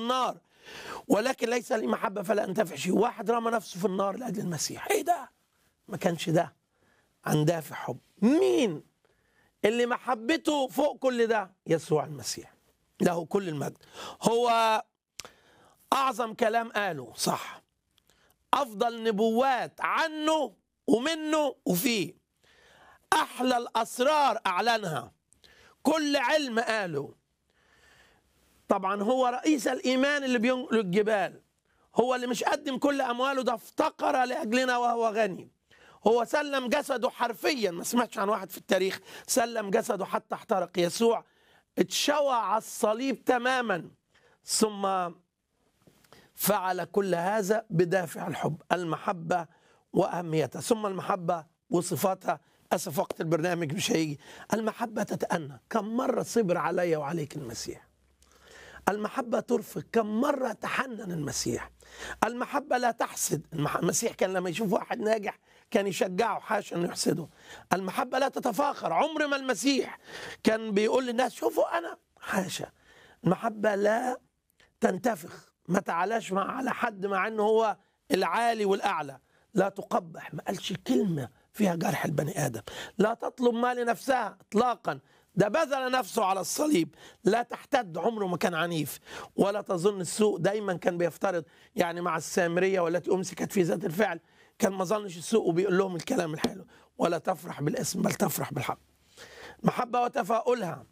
النار ولكن ليس لي محبة فلا أنتفع شيء واحد رمى نفسه في النار لأجل المسيح إيه ده ما كانش ده عن دافع حب مين اللي محبته فوق كل ده يسوع المسيح له كل المجد هو أعظم كلام قاله صح أفضل نبوات عنه ومنه وفيه أحلى الأسرار أعلنها كل علم قاله طبعا هو رئيس الإيمان اللي بينقل الجبال هو اللي مش قدم كل أمواله ده افتقر لأجلنا وهو غني هو سلم جسده حرفيا ما سمعتش عن واحد في التاريخ سلم جسده حتى احترق يسوع اتشوى على الصليب تماما ثم فعل كل هذا بدافع الحب المحبة وأهميتها ثم المحبة وصفاتها أسف وقت البرنامج مش هيجي المحبة تتأنى كم مرة صبر علي وعليك المسيح المحبة ترفق كم مرة تحنن المسيح المحبة لا تحسد المسيح كان لما يشوف واحد ناجح كان يشجعه حاشا انه يحسده المحبة لا تتفاخر عمر ما المسيح كان بيقول للناس شوفوا أنا حاشا المحبة لا تنتفخ ما تعلاش مع على حد مع انه هو العالي والاعلى لا تقبح ما قالش كلمه فيها جرح البني ادم لا تطلب ما لنفسها اطلاقا ده بذل نفسه على الصليب لا تحتد عمره ما كان عنيف ولا تظن السوء دايما كان بيفترض يعني مع السامريه والتي امسكت في ذات الفعل كان ما ظنش السوء وبيقول لهم الكلام الحلو ولا تفرح بالاسم بل تفرح بالحق محبه وتفاؤلها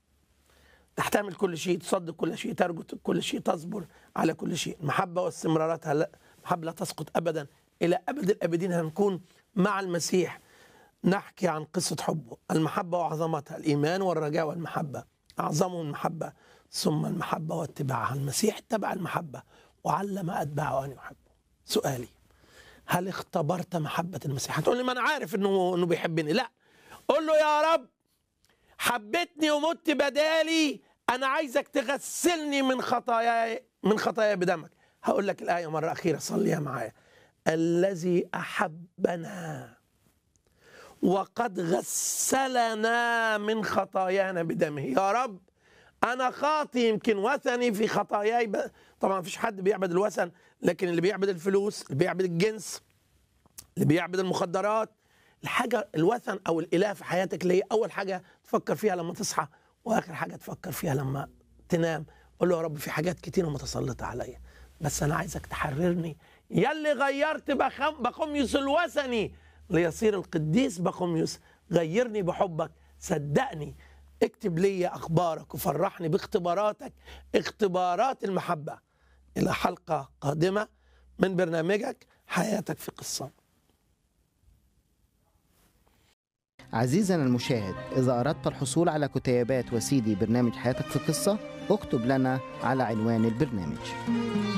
تحتمل كل شيء تصدق كل شيء ترجو كل شيء تصبر على كل شيء المحبة واستمراراتها لا محبة لا تسقط أبدا إلى أبد الأبدين هنكون مع المسيح نحكي عن قصة حبه المحبة وعظمتها الإيمان والرجاء والمحبة أعظمهم المحبة ثم المحبة واتباعها المسيح اتبع المحبة وعلم أتباعه أن يحبه سؤالي هل اختبرت محبة المسيح هتقول لي ما أنا عارف إنه إنه بيحبني لا قول له يا رب حبتني ومت بدالي انا عايزك تغسلني من خطاياي من خطاياي بدمك هقول لك الايه مره اخيره صليها معايا الذي احبنا وقد غسلنا من خطايانا بدمه يا رب انا خاطي يمكن وثني في خطاياي ب... طبعا مفيش حد بيعبد الوثن لكن اللي بيعبد الفلوس اللي بيعبد الجنس اللي بيعبد المخدرات الحاجة الوثن أو الإله في حياتك اللي هي أول حاجة تفكر فيها لما تصحى وآخر حاجة تفكر فيها لما تنام قول له يا رب في حاجات كتيرة متسلطة عليا بس أنا عايزك تحررني يلي غيرت بخم بخميس الوثني ليصير القديس بخميس غيرني بحبك صدقني اكتب لي أخبارك وفرحني باختباراتك اختبارات المحبة إلى حلقة قادمة من برنامجك حياتك في قصة عزيزنا المشاهد إذا أردت الحصول على كتيبات وسيدي برنامج حياتك في قصة اكتب لنا على عنوان البرنامج